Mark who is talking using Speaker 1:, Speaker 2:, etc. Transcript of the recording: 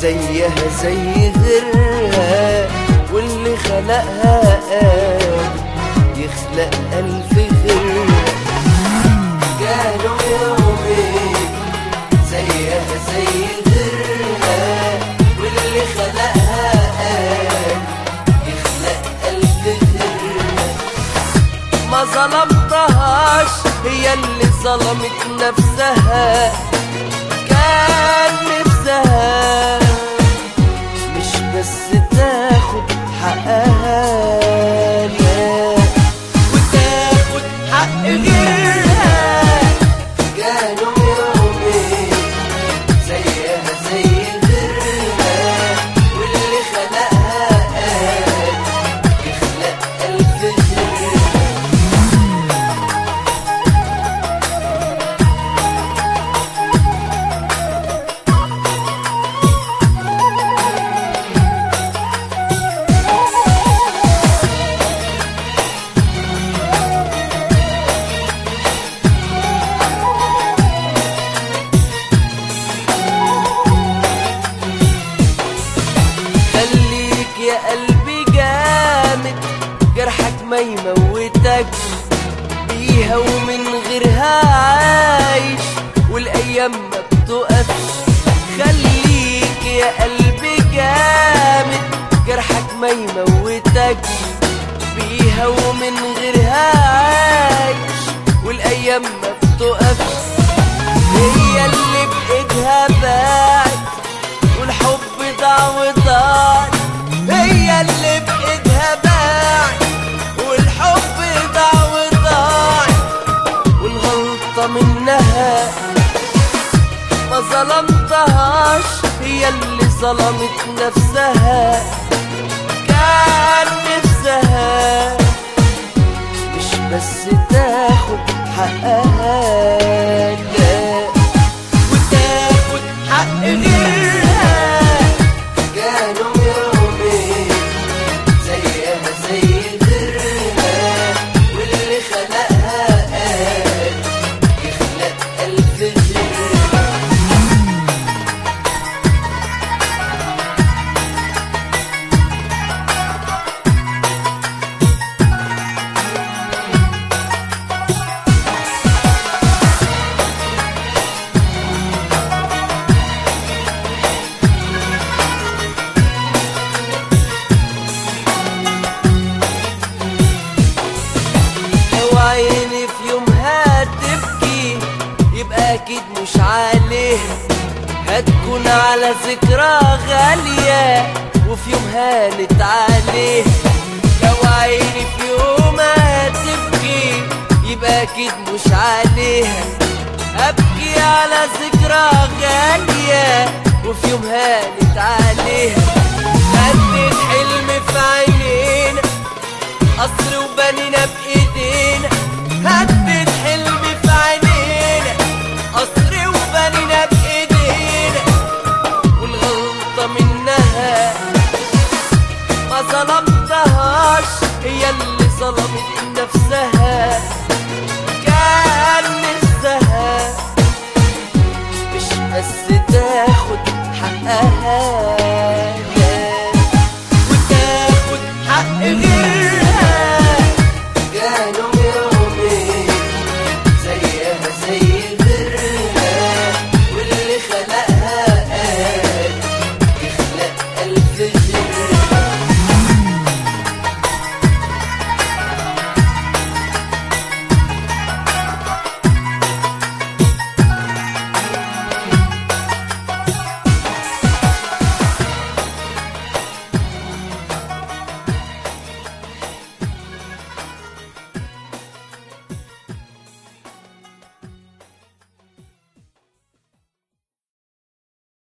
Speaker 1: زيها زي غيرها واللي خلقها قال يخلق ألف غيرها كانوا يومين زيها زي غيرها واللي خلقها قال يخلق ألف غيرها ما ظلمتهاش هي اللي ظلمت نفسها كان نفسها مش بس تاخد حقها لا وتاخد حق غيرها كانوا يومين زيها زي غيرها واللي خلقها قال يخلق ألف غيرها خليك يا قلبي جامد جرحك ما يموتك بيها ومن غيرها عايش والايام ما بتقفش خليك يا قلبي جامد جرحك ما يموتك بيها ومن غيرها عايش والايام ما بتقفش هي اللي بايدها باعت والحب ضاع وضاع هي اللي بايدها باعت والحب ضاع وضاع والغلطة منها ما ظلمتهاش هي اللي ظلمت نفسها كان نفسها مش بس تاخد حقها لا وتاخد حق غيرها كانوا يومين زيها زي غيرها واللي خلقها قال يخلق ألف غيرها لو عيني في يومها تبكي يبقى اكيد مش عليها هتكون على ذكرى غالية وفي يومها نتعاليها لو عيني في يومها تبكي يبقى اكيد مش عليها ابكي على ذكرى غالية وفي يومها نتعاليها هديت حلم في عينينا قصر وبنينا بايدينا هدت حلم في عينينا قصر وبنينا بايدينا والغلطة منها ما ظلمتهاش هي اللي ظلمت نفسها كان نفسها مش بس تاخد حقها